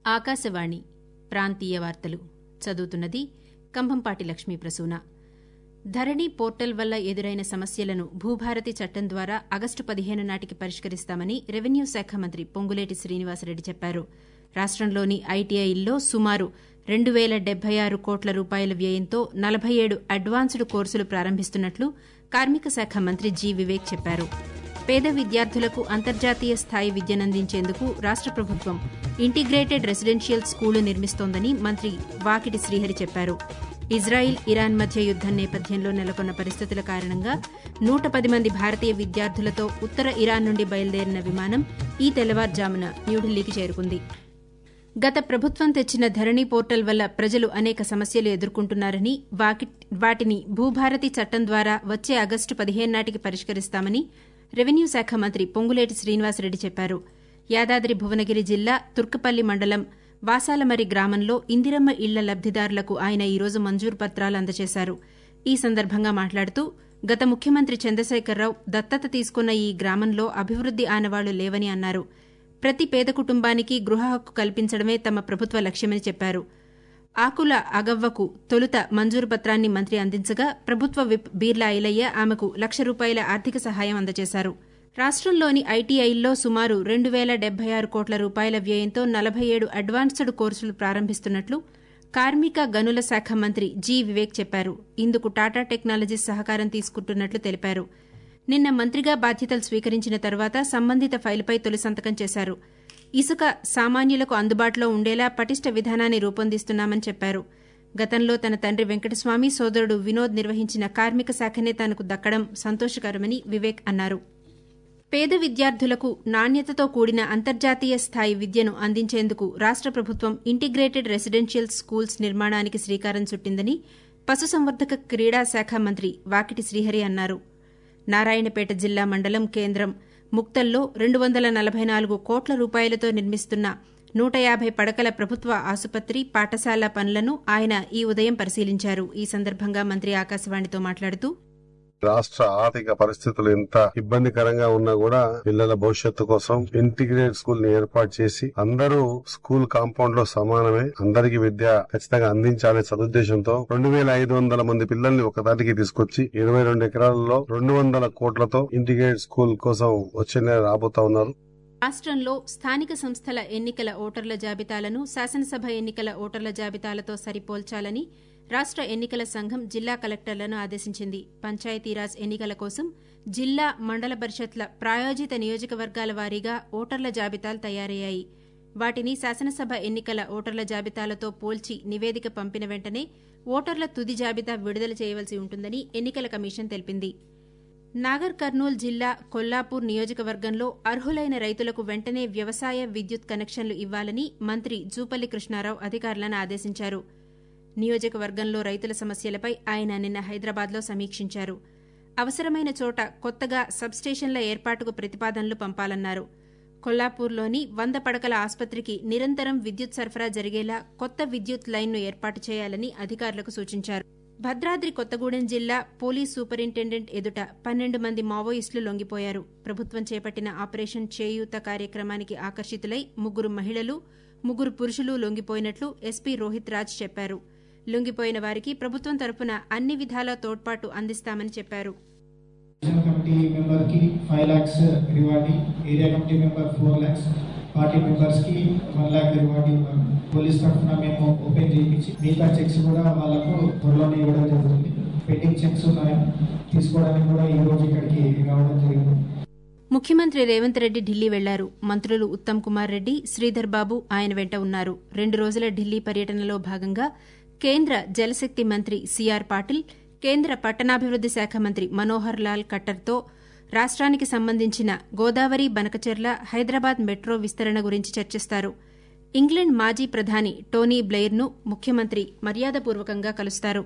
ఆకాశవాణి ప్రాంతీయ వార్తలు చదువుతున్నది కంభంపాటి లక్ష్మీ ప్రసూన ధరణి పోర్టల్ వల్ల ఎదురైన సమస్యలను భూభారతి చట్టం ద్వారా ఆగస్టు పదిహేను నాటికి పరిష్కరిస్తామని రెవెన్యూ శాఖ మంత్రి పొంగులేటి శ్రీనివాసరెడ్డి చెప్పారు రాష్టంలోని ఐటీఐల్లో సుమారు రెండు పేల డెబ్బై ఆరు కోట్ల రూపాయల వ్యయంతో నలభై ఏడు అడ్వాన్స్డ్ కోర్సులు ప్రారంభిస్తున్నట్లు కార్మిక శాఖ మంత్రి జి వివేక్ చెప్పారు పేద విద్యార్థులకు అంతర్జాతీయ స్థాయి విద్యనందించేందుకు రాష్ట ప్రభుత్వం ఇంటిగ్రేటెడ్ రెసిడెన్షియల్ స్కూళ్లు నిర్మిస్తోందని మంత్రి వాకిటి శ్రీహరి చెప్పారు ఇజ్రాయిల్ ఇరాన్ మధ్య యుద్దం నేపథ్యంలో నెలకొన్న పరిస్థితుల కారణంగా నూట పది మంది భారతీయ విద్యార్థులతో ఉత్తర ఇరాన్ నుండి బయలుదేరిన విమానం ఈ తెల్లవారుజామున న్యూఢిల్లీకి చేరుకుంది గత ప్రభుత్వం తెచ్చిన ధరణి పోర్టల్ వల్ల ప్రజలు అనేక సమస్యలు ఎదుర్కొంటున్నారని వాటిని భూభారతి చట్టం ద్వారా వచ్చే ఆగస్టు పదిహేను నాటికి పరిష్కరిస్తామని రెవెన్యూ శాఖ మంత్రి పొంగులేటి శ్రీనివాసరెడ్డి చెప్పారు యాదాద్రి భువనగిరి జిల్లా తుర్కపల్లి మండలం వాసాలమరి గ్రామంలో ఇందిరమ్మ ఇళ్ల లబ్దిదారులకు ఆయన ఈరోజు మంజూరు పత్రాలు అందజేశారు ఈ సందర్భంగా మాట్లాడుతూ గత ముఖ్యమంత్రి చంద్రశేఖరరావు దత్తత తీసుకున్న ఈ గ్రామంలో అభివృద్ది ఆనవాళ్లు లేవని అన్నారు ప్రతి పేద కుటుంబానికి గృహ హక్కు కల్పించడమే తమ ప్రభుత్వ లక్ష్యమని చెప్పారు ఆకుల అగవ్వకు తొలుత మంజూరు పత్రాన్ని మంత్రి అందించగా ప్రభుత్వ విప్ బీర్లా ఐలయ్య ఆమెకు లక్ష రూపాయల ఆర్థిక సహాయం అందజేశారు రాష్టంలోని ఐటీఐల్లో సుమారు రెండు పేల డెబ్బై ఆరు కోట్ల రూపాయల వ్యయంతో నలభై ఏడు అడ్వాన్స్డ్ కోర్సులు ప్రారంభిస్తున్నట్లు కార్మిక గనుల శాఖ మంత్రి జి వివేక్ చెప్పారు ఇందుకు టాటా టెక్నాలజీస్ సహకారం తీసుకుంటున్నట్లు తెలిపారు నిన్న మంత్రిగా బాధ్యతలు స్వీకరించిన తర్వాత సంబంధిత ఫైలుపై తొలి సంతకం చేశారు ఇసుక సామాన్యులకు అందుబాటులో ఉండేలా పటిష్ట విధానాన్ని రూపొందిస్తున్నామని చెప్పారు గతంలో తన తండ్రి వెంకటస్వామి సోదరుడు వినోద్ నిర్వహించిన కార్మిక శాఖనే తనకు దక్కడం సంతోషకరమని వివేక్ అన్నారు పేద విద్యార్థులకు నాణ్యతతో కూడిన అంతర్జాతీయ స్థాయి విద్యను అందించేందుకు రాష్ట ప్రభుత్వం ఇంటిగ్రేటెడ్ రెసిడెన్షియల్ స్కూల్స్ నిర్మాణానికి శ్రీకారం చుట్టిందని పశుసంవర్ధక క్రీడా శాఖ మంత్రి వాకిటి శ్రీహరి అన్నారు నారాయణపేట జిల్లా మండలం కేంద్రం ముక్తల్లో రెండు వందల నలభై నాలుగు కోట్ల రూపాయలతో నిర్మిస్తున్న నూట యాభై పడకల ప్రభుత్వ ఆసుపత్రి పాఠశాల పనులను ఆయన ఈ ఉదయం పరిశీలించారు ఈ సందర్భంగా మంత్రి ఆకాశవాణితో మాట్లాడుతూ రాష్ట్ర ఆర్థిక పరిస్థితులు ఎంత ఇబ్బందికరంగా ఉన్నా కూడా పిల్లల భవిష్యత్తు కోసం ఇంటిగ్రేటెడ్ స్కూల్ ని ఏర్పాటు చేసి అందరూ స్కూల్ కాంపౌండ్ లో సమానమే అందరికి విద్య ఖచ్చితంగా అందించాలనే సదుద్దేశంతో రెండు వేల ఐదు వందల మంది పిల్లల్ని ఒకదాటికి తీసుకొచ్చి ఇరవై రెండు ఎకరాలలో రెండు వందల కోట్లతో ఇంటిగ్రేటెడ్ స్కూల్ కోసం వచ్చే నెల రాబోతా ఉన్నారు రాష్టంలో స్థానిక సంస్థల ఎన్నికల ఓటర్ల జాబితాలను శాసనసభ ఎన్నికల ఓటర్ల జాబితాలతో సరిపోల్చాలని రాష్ట ఎన్నికల సంఘం జిల్లా కలెక్టర్లను ఆదేశించింది పంచాయతీరాజ్ ఎన్నికల కోసం జిల్లా మండల పరిషత్ల ప్రాయోజిత నియోజకవర్గాల వారీగా ఓటర్ల జాబితాలు తయారయ్యాయి వాటిని శాసనసభ ఎన్నికల ఓటర్ల జాబితాలతో పోల్చి నివేదిక పంపిన వెంటనే ఓటర్ల తుది జాబితా విడుదల చేయవలసి ఉంటుందని ఎన్నికల కమిషన్ తెలిపింది నాగర్ కర్నూల్ జిల్లా కొల్లాపూర్ నియోజకవర్గంలో అర్హులైన రైతులకు వెంటనే వ్యవసాయ విద్యుత్ కనెక్షన్లు ఇవ్వాలని మంత్రి జూపల్లి కృష్ణారావు అధికారులను ఆదేశించారు నియోజకవర్గంలో రైతుల సమస్యలపై ఆయన నిన్న హైదరాబాద్లో సమీక్షించారు అవసరమైన చోట కొత్తగా సబ్స్టేషన్ల ఏర్పాటుకు ప్రతిపాదనలు పంపాలన్నారు కొల్లాపూర్లోని వంద పడకల ఆసుపత్రికి నిరంతరం విద్యుత్ సరఫరా జరిగేలా కొత్త విద్యుత్ లైన్ను ఏర్పాటు చేయాలని అధికారులకు సూచించారు భద్రాద్రి కొత్తగూడెం జిల్లా పోలీస్ సూపరింటెండెంట్ ఎదుట పన్నెండు మంది మావోయిస్టులు లొంగిపోయారు ప్రభుత్వం చేపట్టిన ఆపరేషన్ చేయూత కార్యక్రమానికి ఆకర్షితులై ముగ్గురు మహిళలు ముగ్గురు పురుషులు లొంగిపోయినట్లు ఎస్పీ రోహిత్ రాజ్ చెప్పారు లొంగిపోయిన వారికి ప్రభుత్వం తరపున అన్ని విధాల తోడ్పాటు అందిస్తామని చెప్పారు కమిటీ మెంబర్ కి five lakhs rewarding area committee member four lakhs party members కి వన్ లాక్ రివార్డింగ్ పోలీస్ తరఫున మేము ఓపెన్ చేయించి మిగతా చెక్స్ కూడా వాళ్ళకు త్వరలోనే ఇవ్వడం జరుగుతుంది పెండింగ్ చెక్స్ ఉన్నాయి తీసుకోవడానికి కూడా ఈ రోజు ఇక్కడికి రావడం జరిగింది ముఖ్యమంత్రి రేవంత్ రెడ్డి ఢిల్లీ వెళ్లారు మంత్రులు ఉత్తమ్ కుమార్ రెడ్డి శ్రీధర్ బాబు ఆయన వెంట ఉన్నారు రెండు రోజుల ఢిల్లీ పర్యటనలో భాగంగా కేంద్ర జలశక్తి మంత్రి సిఆర్ పాటిల్ కేంద్ర పట్టణాభివృద్ది శాఖ మంత్రి మనోహర్ లాల్ ఖట్టర్తో రాష్ట్రానికి సంబంధించిన గోదావరి బనకచెర్ల హైదరాబాద్ మెట్రో విస్తరణ గురించి చర్చిస్తారు ఇంగ్లాండ్ మాజీ ప్రధాని టోనీ బ్లెయిర్ను ముఖ్యమంత్రి మర్యాదపూర్వకంగా కలుస్తారు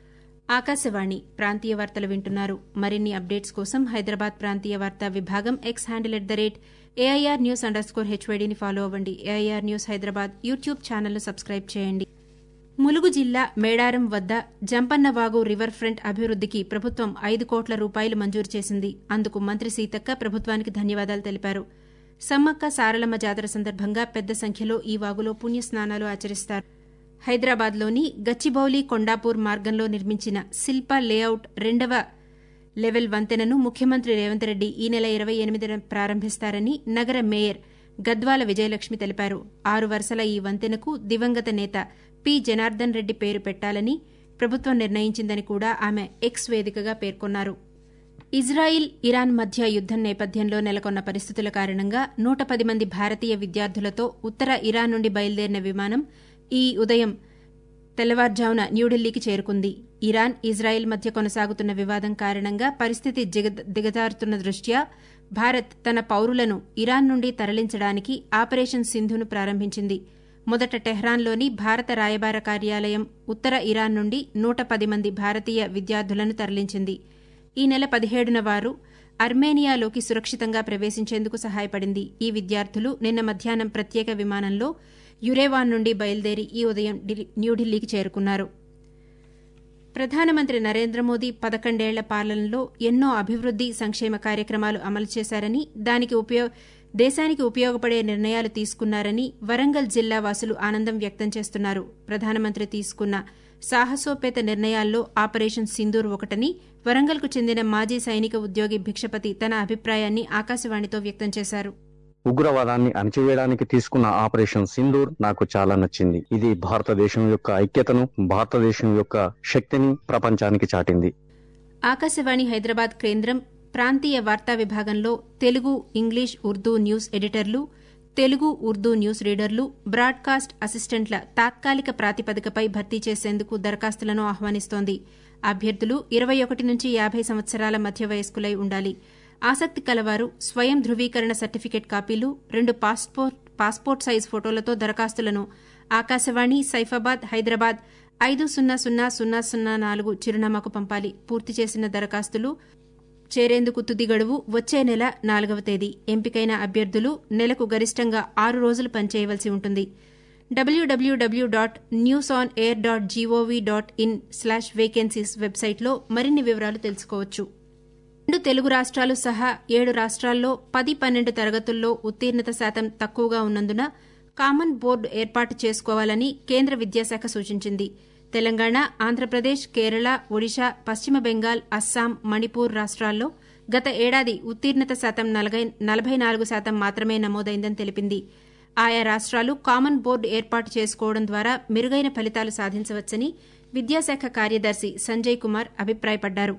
ఆకాశవాణి ప్రాంతీయ వార్తలు వింటున్నారు మరిన్ని అప్డేట్స్ కోసం హైదరాబాద్ ప్రాంతీయ వార్తా విభాగం X handle at the rate AIR news under score హెచ్వైడీని follow అవ్వండి ఏఐఆర్ న్యూస్ హైదరాబాద్ యూట్యూబ్ ఛానల్ను సబ్స్క్రైబ్ చేయండి ములుగు జిల్లా మేడారం వద్ద జంపన్నవాగు రివర్ ఫ్రంట్ అభివృద్దికి ప్రభుత్వం ఐదు కోట్ల రూపాయలు మంజూరు చేసింది అందుకు మంత్రి సీతక్క ప్రభుత్వానికి ధన్యవాదాలు తెలిపారు సమ్మక్క సారలమ్మ జాతర సందర్భంగా పెద్ద సంఖ్యలో ఈ వాగులో పుణ్యస్నానాలు ఆచరిస్తారు హైదరాబాద్లోని గచ్చిబౌలి కొండాపూర్ మార్గంలో నిర్మించిన శిల్ప లేఅవుట్ రెండవ లెవెల్ వంతెనను ముఖ్యమంత్రి రేవంత్ రెడ్డి ఈ నెల ఇరవై ఎనిమిదిన ప్రారంభిస్తారని నగర మేయర్ గద్వాల విజయలక్ష్మి తెలిపారు ఆరు వరుసల ఈ వంతెనకు దివంగత నేత పి జనార్దన్ రెడ్డి పేరు పెట్టాలని ప్రభుత్వం నిర్ణయించిందని కూడా ఆమె ఎక్స్ వేదికగా పేర్కొన్నారు ఇజ్రాయిల్ ఇరాన్ మధ్య యుద్దం నేపథ్యంలో నెలకొన్న పరిస్థితుల కారణంగా నూట పది మంది భారతీయ విద్యార్థులతో ఉత్తర ఇరాన్ నుండి బయలుదేరిన విమానం ఈ ఉదయం తెల్లవారుజామున న్యూఢిల్లీకి చేరుకుంది ఇరాన్ ఇజ్రాయెల్ మధ్య కొనసాగుతున్న వివాదం కారణంగా పరిస్థితి దిగజారుతున్న దృష్ట్యా భారత్ తన పౌరులను ఇరాన్ నుండి తరలించడానికి ఆపరేషన్ సింధును ప్రారంభించింది మొదట టెహ్రాన్లోని భారత రాయబార కార్యాలయం ఉత్తర ఇరాన్ నుండి నూట పది మంది భారతీయ విద్యార్థులను తరలించింది ఈ నెల పదిహేడున వారు అర్మేనియాలోకి సురక్షితంగా ప్రవేశించేందుకు సహాయపడింది ఈ విద్యార్థులు నిన్న మధ్యాహ్నం ప్రత్యేక విమానంలో యురేవాన్ నుండి బయలుదేరి ఈ ఉదయం న్యూఢిల్లీకి చేరుకున్నారు ప్రధానమంత్రి నరేంద్ర మోదీ పదకొండేళ్ల పాలనలో ఎన్నో అభివృద్ది సంక్షేమ కార్యక్రమాలు అమలు చేశారని దానికి ఉపయోగ దేశానికి ఉపయోగపడే నిర్ణయాలు తీసుకున్నారని వరంగల్ జిల్లా వాసులు ఆనందం వ్యక్తం చేస్తున్నారు ప్రధానమంత్రి తీసుకున్న సాహసోపేత నిర్ణయాల్లో ఆపరేషన్ సింధూర్ ఒకటని వరంగల్కు చెందిన మాజీ సైనిక ఉద్యోగి భిక్షపతి తన అభిప్రాయాన్ని ఆకాశవాణితో వ్యక్తం చేశారు ఉగ్రవాదాన్ని అణచివేయడానికి తీసుకున్న ఆపరేషన్ సింధూర్ నాకు చాలా నచ్చింది ఇది భారతదేశం యొక్క ఐక్యతను భారతదేశం యొక్క శక్తిని ప్రపంచానికి చాటింది ఆకాశవాణి హైదరాబాద్ కేంద్రం ప్రాంతీయ వార్తా విభాగంలో Telugu English Urdu news ఎడిటర్లు Telugu Urdu news రీడర్లు broadcast అసిస్టెంట్ల తాత్కాలిక ప్రాతిపదికపై భర్తీ చేసేందుకు దరఖాస్తులను ఆహ్వానిస్తోంది అభ్యర్థులు ఇరవై ఒకటి నుంచి యాభై సంవత్సరాల మధ్య వయస్కులై ఉండాలి ఆసక్తి కలవారు స్వయం ధృవీకరణ సర్టిఫికెట్ కాపీలు రెండు పాస్పోర్ట్ పాస్పోర్ట్ సైజ్ ఫోటోలతో దరఖాస్తులను ఆకాశవాణి సైఫాబాద్ హైదరాబాద్ ఐదు సున్నా సున్నా సున్నా సున్నా నాలుగు చిరునామాకు పంపాలి పూర్తి చేసిన దరఖాస్తులు చేరేందుకు తుది గడువు వచ్చే నెల నాలుగవ తేదీ ఎంపికైన అభ్యర్థులు నెలకు గరిష్టంగా ఆరు రోజులు పనిచేయవలసి ఉంటుంది డబ్ల్యూడబ్ల్యూడబ్ల్యూ dot news on air dot GOV dot in slash vacancies వెబ్సైట్లో మరిన్ని వివరాలు తెలుసుకోవచ్చు రెండు తెలుగు రాష్ట్రాలు సహా ఏడు రాష్ట్రాల్లో పది పన్నెండు తరగతుల్లో ఉత్తీర్ణత శాతం తక్కువగా ఉన్నందున కామన్ బోర్డు ఏర్పాటు చేసుకోవాలని కేంద్ర విద్యాశాఖ సూచించింది తెలంగాణ ఆంధ్రప్రదేశ్ కేరళ ఒడిశా పశ్చిమ బెంగాల్ అస్సాం మణిపూర్ రాష్ట్రాల్లో గత ఏడాది ఉత్తీర్ణత శాతం నలభై నాలుగు శాతం మాత్రమే నమోదైందని తెలిపింది ఆయా రాష్ట్రాలు కామన్ బోర్డు ఏర్పాటు చేసుకోవడం ద్వారా మెరుగైన ఫలితాలు సాధించవచ్చని విద్యాశాఖ కార్యదర్శి సంజయ్ కుమార్ అభిప్రాయపడ్డారు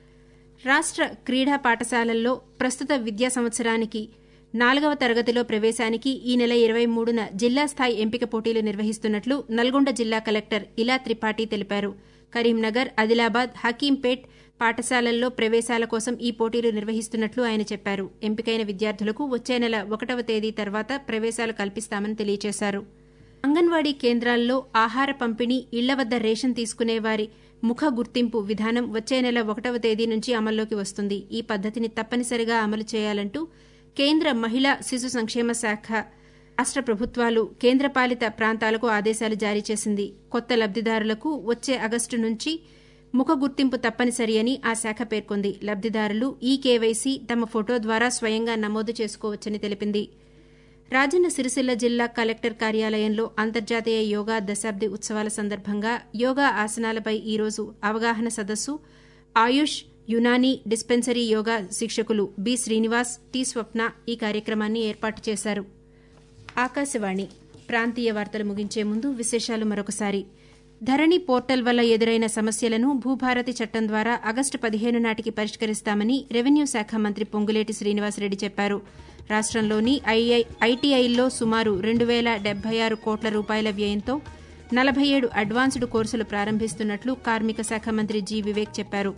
రాష్ట క్రీడా పాఠశాలల్లో ప్రస్తుత విద్యా సంవత్సరానికి నాలుగవ తరగతిలో ప్రవేశానికి ఈ నెల ఇరవై మూడున జిల్లా స్థాయి ఎంపిక పోటీలు నిర్వహిస్తున్నట్లు నల్గొండ జిల్లా కలెక్టర్ ఇలా త్రిపాఠి తెలిపారు కరీంనగర్ ఆదిలాబాద్ హకీంపేట్ పాఠశాలల్లో ప్రవేశాల కోసం ఈ పోటీలు నిర్వహిస్తున్నట్లు ఆయన చెప్పారు ఎంపికైన విద్యార్థులకు వచ్చే నెల ఒకటవ తేదీ తర్వాత ప్రవేశాలు కల్పిస్తామని తెలియజేశారు అంగన్వాడీ కేంద్రాల్లో ఆహార పంపిణీ ఇళ్ల వద్ద రేషన్ తీసుకునే వారి ముఖ గుర్తింపు విధానం వచ్చే నెల ఒకటవ తేదీ నుంచి అమల్లోకి వస్తుంది ఈ పద్దతిని తప్పనిసరిగా అమలు చేయాలంటూ కేంద్ర మహిళా శిశు సంక్షేమ శాఖ రాష్ట ప్రభుత్వాలు కేంద్రపాలిత ప్రాంతాలకు ఆదేశాలు జారీ చేసింది కొత్త లబ్దిదారులకు వచ్చే ఆగస్టు నుంచి ముఖ గుర్తింపు తప్పనిసరి అని ఆ శాఖ పేర్కొంది లబ్దిదారులు ఈ కేవైసీ తమ ఫోటో ద్వారా స్వయంగా నమోదు చేసుకోవచ్చని తెలిపింది రాజన్న సిరిసిల్ల జిల్లా కలెక్టర్ కార్యాలయంలో అంతర్జాతీయ యోగా దశాబ్ది ఉత్సవాల సందర్భంగా యోగా ఆసనాలపై ఈరోజు అవగాహన సదస్సు ఆయుష్ Unani dispensary yoga శిక్షకులు B Srinivas T స్వప్న ఈ కార్యక్రమాన్ని ఏర్పాటు చేశారు ఆకాశవాణి ప్రాంతీయ వార్తలు ముగించే ముందు విశేషాలు మరొకసారి ధరణి పోర్టల్ వల్ల ఎదురైన సమస్యలను భూభారతి చట్టం ద్వారా ఆగస్టు పదిహేను నాటికి పరిష్కరిస్తామని రెవెన్యూ శాఖ మంత్రి పొంగులేటి శ్రీనివాసరెడ్డి చెప్పారు రాష్టంలోని ఐటీఐల్లో సుమారు రెండు వేల డెబ్బై ఆరు కోట్ల రూపాయల వ్యయంతో నలభై ఏడు అడ్వాన్స్డ్ కోర్సులు ప్రారంభిస్తున్నట్లు కార్మిక శాఖ మంత్రి జి వివేక్ చెప్పారు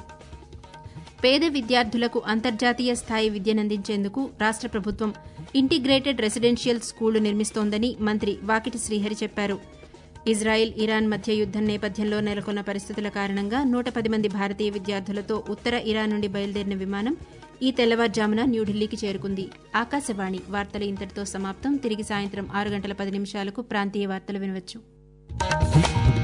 పేద విద్యార్థులకు అంతర్జాతీయ స్థాయి విద్యనందించేందుకు రాష్ట ప్రభుత్వం ఇంటిగ్రేటెడ్ రెసిడెన్షియల్ స్కూళ్లు నిర్మిస్తోందని మంత్రి వాకిటి శ్రీహరి చెప్పారు ఇజ్రాయెల్ ఇరాన్ మధ్య యుద్దం నేపథ్యంలో నెలకొన్న పరిస్థితుల కారణంగా నూట పది మంది భారతీయ విద్యార్థులతో ఉత్తర ఇరాన్ నుండి బయలుదేరిన విమానం ఈ తెల్లవారుజామున న్యూఢిల్లీకి చేరుకుంది ఆకాశవాణి వార్తలు ఇంతటితో సమాప్తం తిరిగి సాయంత్రం ఆరు గంటల పది నిమిషాలకు ప్రాంతీయ వార్తలు వినవచ్చు